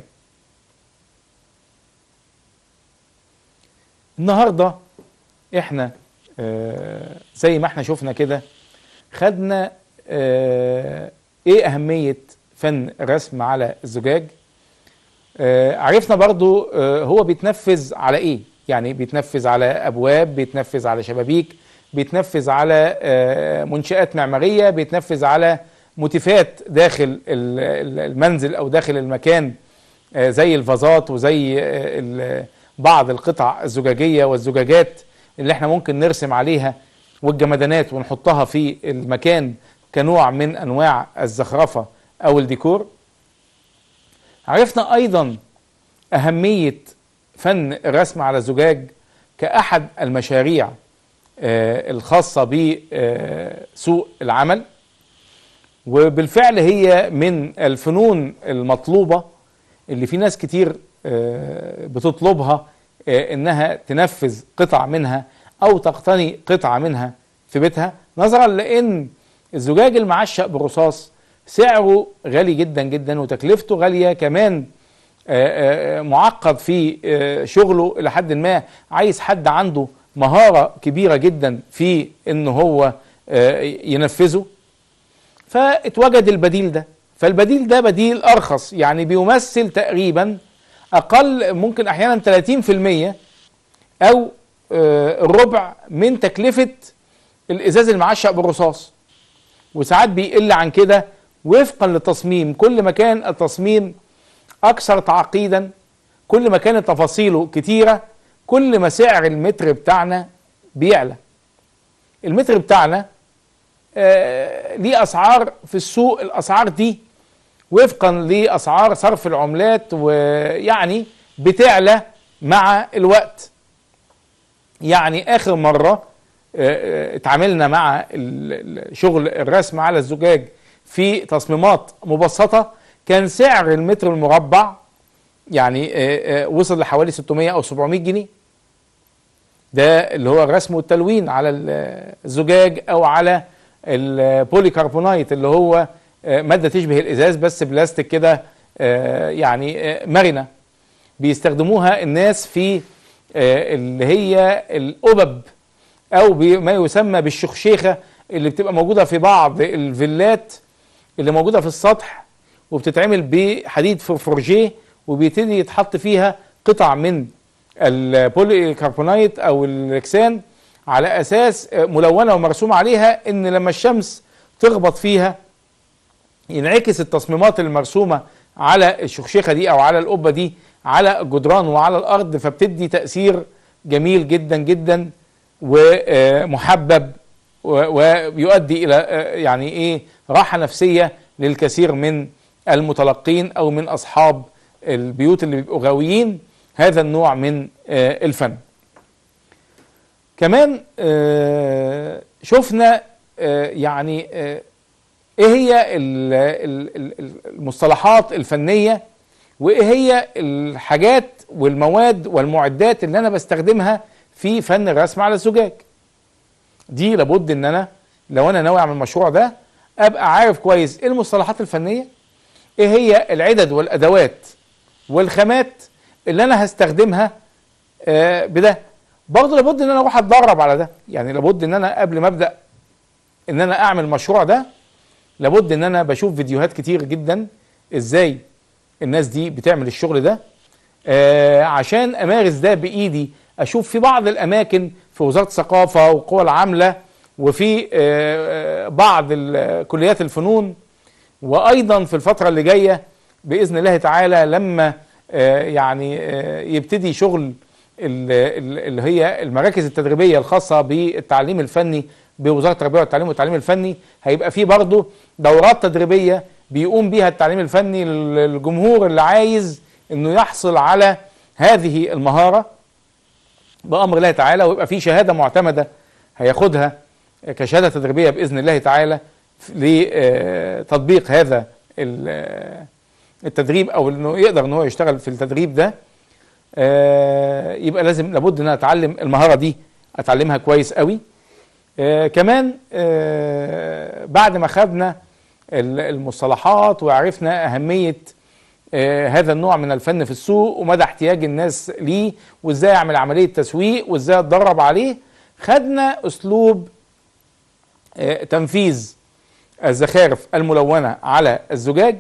[SPEAKER 1] النهارده احنا آه زي ما احنا شفنا كده خدنا آه ايه اهمية فن الرسم على الزجاج آه عرفنا برضو آه هو بيتنفذ على ايه يعني بيتنفذ على ابواب بيتنفذ على شبابيك بيتنفذ على آه، منشآت معمارية بيتنفذ على موتيفات داخل ال- ال- المنزل أو داخل المكان آه، زي الفازات وزي آه، ال- بعض القطع الزجاجية والزجاجات اللي احنا ممكن نرسم عليها والجمدانات ونحطها في المكان كنوع من أنواع الزخرفة أو الديكور عرفنا أيضا أهمية فن الرسم على الزجاج كأحد المشاريع آه، الخاصة بسوق العمل وبالفعل هي من الفنون المطلوبة اللي في ناس كتير آه، بتطلبها آه، انها تنفذ قطع منها او تقتني قطعة منها في بيتها نظرا لان الزجاج المعشق بالرصاص سعره غالي جدا جدا وتكلفته غالية كمان آه، آه، معقد في آه، شغله الى حد ما عايز حد عنده مهارة كبيرة جدا في ان هو آه، ينفذه فاتوجد البديل ده فالبديل ده بديل ارخص يعني بيمثل تقريبا اقل ممكن احيانا 30% او آه، الربع من تكلفة الازاز المعشق بالرصاص وساعات بيقل عن كده وفقا للتصميم كل ما كان التصميم اكثر تعقيدا كل ما كانت تفاصيله كتيرة كل ما سعر المتر بتاعنا بيعلى المتر بتاعنا آه، ليه اسعار في السوق الاسعار دي وفقا لاسعار صرف العملات ويعني بتعلى مع الوقت يعني اخر مره آه، آه، اتعاملنا مع ال- ال- شغل الرسم على الزجاج في تصميمات مبسطه كان سعر المتر المربع يعني آه، آه، وصل لحوالي 600 او 700 جنيه ده اللي هو الرسم والتلوين على ال- الزجاج او على البوليكربونايت اللي هو آه، ماده تشبه الازاز بس بلاستيك كده آه، يعني آه، مرنه بيستخدموها الناس في آه، اللي هي الأبب أو ما يسمى بالشخشيخة اللي بتبقى موجودة في بعض الفيلات اللي موجودة في السطح وبتتعمل بحديد فرفورجيه وبيبتدي يتحط فيها قطع من البولي كربونايت أو الركسان على أساس آه، ملونة ومرسوم عليها إن لما الشمس تخبط فيها ينعكس التصميمات المرسومة على الشخشيخة دي أو على القبة دي على الجدران وعلى الأرض فبتدي تأثير جميل جدا جدا ومحبب و- ويؤدي إلى آه، يعني إيه راحة نفسية للكثير من المتلقين أو من أصحاب البيوت اللي بيبقوا غاويين هذا النوع من آه، الفن كمان آه، شفنا آه، يعني آه، ايه هي ال- ال- ال- المصطلحات الفنيه وايه هي الحاجات والمواد والمعدات اللي انا بستخدمها في فن الرسم على الزجاج دي لابد ان انا لو انا ناوي اعمل المشروع ده ابقى عارف كويس ايه المصطلحات الفنيه ايه هي العدد والادوات والخامات اللي انا هستخدمها آه، بده برضه لابد ان انا اروح اتدرب على ده يعني لابد ان انا قبل ما ابدا ان انا اعمل المشروع ده لابد ان انا بشوف فيديوهات كتير جدا ازاي الناس دي بتعمل الشغل ده آه عشان امارس ده بايدي اشوف في بعض الاماكن في وزاره الثقافه والقوى العامله وفي آه آه، بعض ال- كليات الفنون وايضا في الفتره اللي جايه باذن الله تعالى لما آه يعني آه يبتدي شغل ال- ال- اللي هي المراكز التدريبيه الخاصه بالتعليم الفني بوزاره التربيه والتعليم والتعليم الفني هيبقى في برضه دورات تدريبيه بيقوم بيها التعليم الفني للجمهور اللي عايز انه يحصل على هذه المهاره بامر الله تعالى ويبقى في شهاده معتمده هياخدها كشهاده تدريبيه باذن الله تعالى لتطبيق هذا ال- التدريب او انه يقدر ان هو يشتغل في التدريب ده آه، يبقى لازم لابد ان انا اتعلم المهاره دي اتعلمها كويس قوي آه، كمان آه، بعد ما خدنا ال- المصطلحات وعرفنا اهميه آه، هذا النوع من الفن في السوق ومدى احتياج الناس ليه وازاي اعمل عمليه تسويق وازاي اتدرب عليه خدنا اسلوب آه، تنفيذ الزخارف الملونه على الزجاج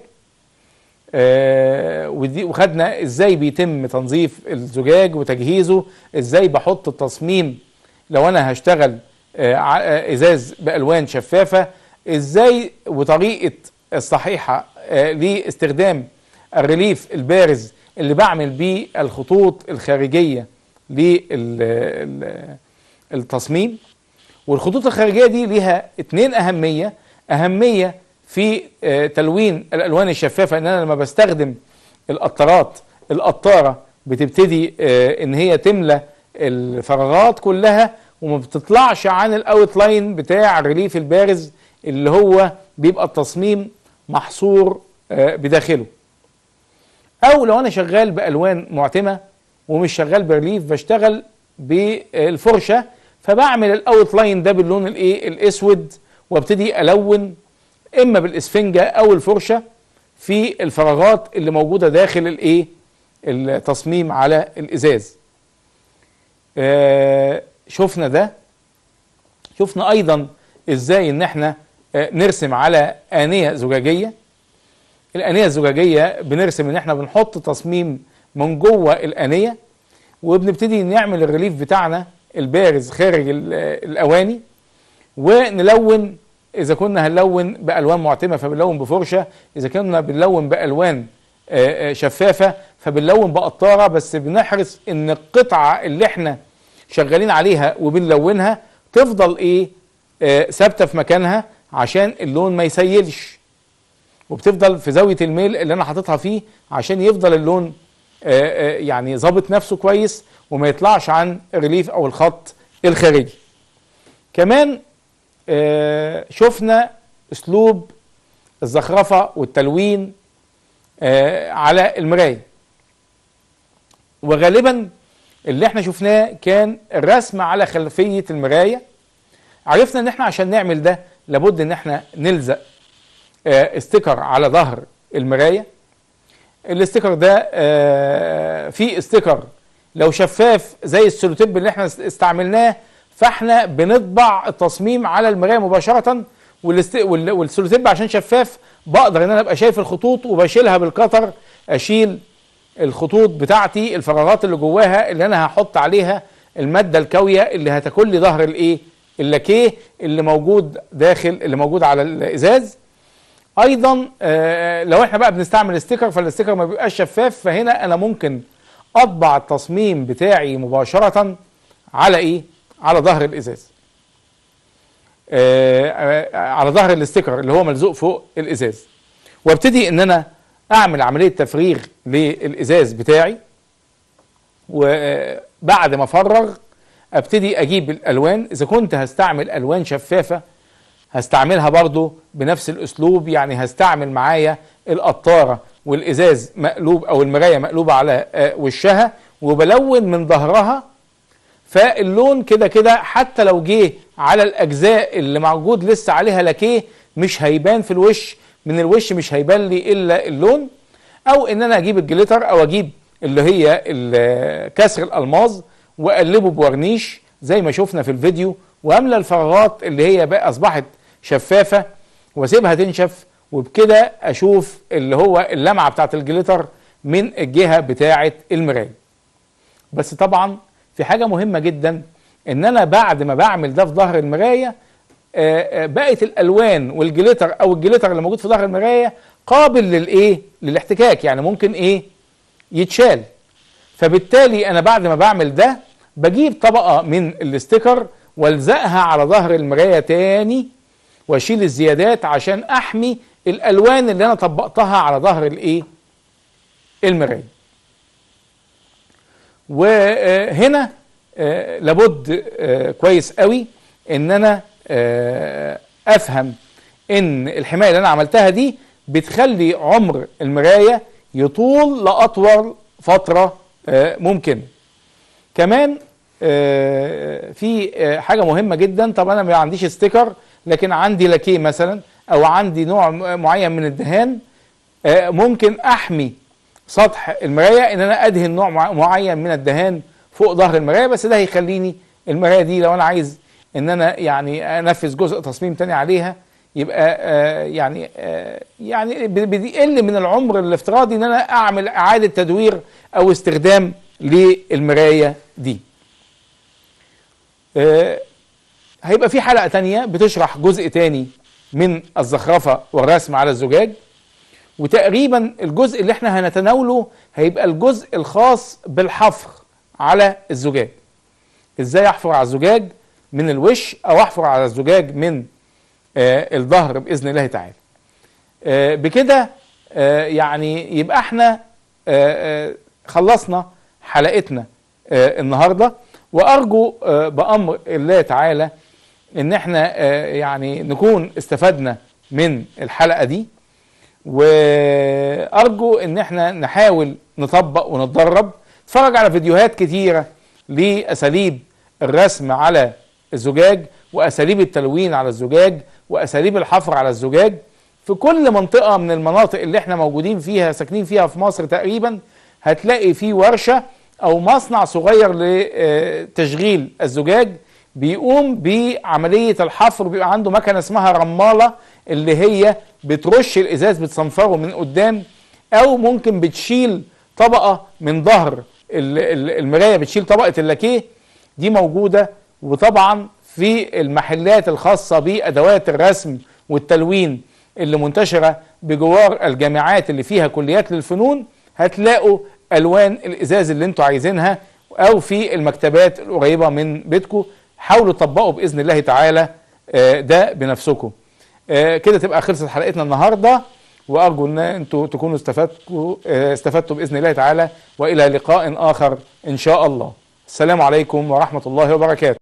[SPEAKER 1] آه، ودي وخدنا ازاي بيتم تنظيف الزجاج وتجهيزه ازاي بحط التصميم لو انا هشتغل آه، ع- آه، ازاز بالوان شفافه ازاي وطريقه الصحيحه آه، لاستخدام الريليف البارز اللي بعمل بيه الخطوط الخارجيه للتصميم والخطوط الخارجيه دي ليها اتنين اهميه اهميه في آه، تلوين الالوان الشفافه ان انا لما بستخدم القطارات القطاره بتبتدي آه، ان هي تملى الفراغات كلها وما بتطلعش عن الاوت لاين بتاع الريليف البارز اللي هو بيبقى التصميم محصور آه، بداخله او لو انا شغال بالوان معتمه ومش شغال برليف بشتغل بالفرشه فبعمل الاوت لاين ده باللون الايه الاسود وابتدي الون اما بالاسفنجه او الفرشه في الفراغات اللي موجوده داخل الايه التصميم على الازاز آه شفنا ده شفنا ايضا ازاي ان احنا آه نرسم على انيه زجاجيه الانيه الزجاجيه بنرسم ان احنا بنحط تصميم من جوه الانيه وبنبتدي نعمل الريليف بتاعنا البارز خارج ال- الاواني ونلون اذا كنا هنلون بالوان معتمه فبنلون بفرشه اذا كنا بنلون بالوان آه، آه، شفافه فبنلون بقطاره بس بنحرص ان القطعه اللي احنا شغالين عليها وبنلونها تفضل ايه آه، ثابته في مكانها عشان اللون ما يسيلش وبتفضل في زاويه الميل اللي انا حاططها فيه عشان يفضل اللون آه، آه، يعني ظابط نفسه كويس وما يطلعش عن الريليف او الخط الخارجي كمان آه، شفنا اسلوب الزخرفه والتلوين آه، على المرايه وغالبا اللي احنا شفناه كان الرسم على خلفيه المرايه عرفنا ان احنا عشان نعمل ده لابد ان احنا نلزق آه، استيكر على ظهر المرايه الاستيكر ده آه، فيه استيكر لو شفاف زي السلوتيب اللي احنا استعملناه فاحنا بنطبع التصميم على المرايه مباشره والاست... وال- والسلوتيب عشان شفاف بقدر ان انا ابقى شايف الخطوط وبشيلها بالقطر اشيل الخطوط بتاعتي الفراغات اللي جواها اللي انا هحط عليها الماده الكاويه اللي هتاكل لي ظهر الايه اللاكيه اللي موجود داخل اللي موجود على الازاز ايضا آه، لو احنا بقى بنستعمل ستيكر فالستيكر ما بيبقاش شفاف فهنا انا ممكن اطبع التصميم بتاعي مباشره على ايه على ظهر الازاز آه، آه، على ظهر الاستيكر اللي هو ملزوق فوق الازاز وابتدي ان انا اعمل عمليه تفريغ للازاز بتاعي وبعد ما افرغ ابتدي اجيب الالوان اذا كنت هستعمل الوان شفافه هستعملها برضو بنفس الاسلوب يعني هستعمل معايا القطاره والازاز مقلوب او المرايه مقلوبه على آه، وشها وبلون من ظهرها فاللون كده كده حتى لو جه على الاجزاء اللي موجود لسه عليها لاكيه مش هيبان في الوش من الوش مش هيبان لي الا اللون او ان انا اجيب الجليتر او اجيب اللي هي ال- كسر الالماظ واقلبه بورنيش زي ما شفنا في الفيديو واملى الفراغات اللي هي بقى اصبحت شفافه واسيبها تنشف وبكده اشوف اللي هو اللمعه بتاعت الجليتر من الجهه بتاعه المرايه بس طبعا في حاجه مهمه جدا ان انا بعد ما بعمل ده في ظهر المرايه آه، آه، بقت الالوان والجليتر او الجليتر اللي موجود في ظهر المرايه قابل للايه للاحتكاك يعني ممكن ايه يتشال فبالتالي انا بعد ما بعمل ده بجيب طبقه من الاستيكر والزقها على ظهر المرايه تاني واشيل الزيادات عشان احمي الالوان اللي انا طبقتها على ظهر الايه المرايه وهنا آه، لابد آه، كويس قوي ان انا آه، افهم ان الحمايه اللي انا عملتها دي بتخلي عمر المرايه يطول لاطول فتره آه، ممكنه كمان آه، في آه، حاجه مهمه جدا طب انا ما عنديش ستيكر لكن عندي لاكيه مثلا او عندي نوع م- معين من الدهان آه، ممكن احمي سطح المرايه ان انا ادهن نوع مع- معين من الدهان فوق ظهر المرايه بس ده هيخليني المرايه دي لو انا عايز ان انا يعني انفذ جزء تصميم تاني عليها يبقى آه يعني آه يعني ب- بيقل من العمر الافتراضي ان انا اعمل اعاده تدوير او استخدام للمرايه دي. آه هيبقى في حلقة تانية بتشرح جزء تاني من الزخرفة والرسم على الزجاج وتقريبا الجزء اللي احنا هنتناوله هيبقى الجزء الخاص بالحفر على الزجاج ازاي احفر على الزجاج من الوش او احفر على الزجاج من آه الظهر باذن الله تعالى آه بكده آه يعني يبقى احنا آه آه خلصنا حلقتنا آه النهارده وارجو آه بامر الله تعالى ان احنا آه يعني نكون استفدنا من الحلقه دي وارجو ان احنا نحاول نطبق ونتدرب اتفرج على فيديوهات كتيره لاساليب الرسم على الزجاج واساليب التلوين على الزجاج واساليب الحفر على الزجاج في كل منطقه من المناطق اللي احنا موجودين فيها ساكنين فيها في مصر تقريبا هتلاقي في ورشه او مصنع صغير لتشغيل الزجاج بيقوم بعمليه الحفر بيبقى عنده مكنه اسمها رماله اللي هي بترش الازاز بتصنفره من قدام او ممكن بتشيل طبقه من ظهر المرايه بتشيل طبقه اللاكيه دي موجوده وطبعا في المحلات الخاصه بادوات الرسم والتلوين اللي منتشره بجوار الجامعات اللي فيها كليات للفنون هتلاقوا الوان الازاز اللي انتوا عايزينها او في المكتبات القريبه من بيتكم حاولوا تطبقوا باذن الله تعالى ده بنفسكم كده تبقى خلصت حلقتنا النهارده وارجو ان انتوا تكونوا استفدتوا استفدتوا باذن الله تعالى والى لقاء اخر ان شاء الله السلام عليكم ورحمه الله وبركاته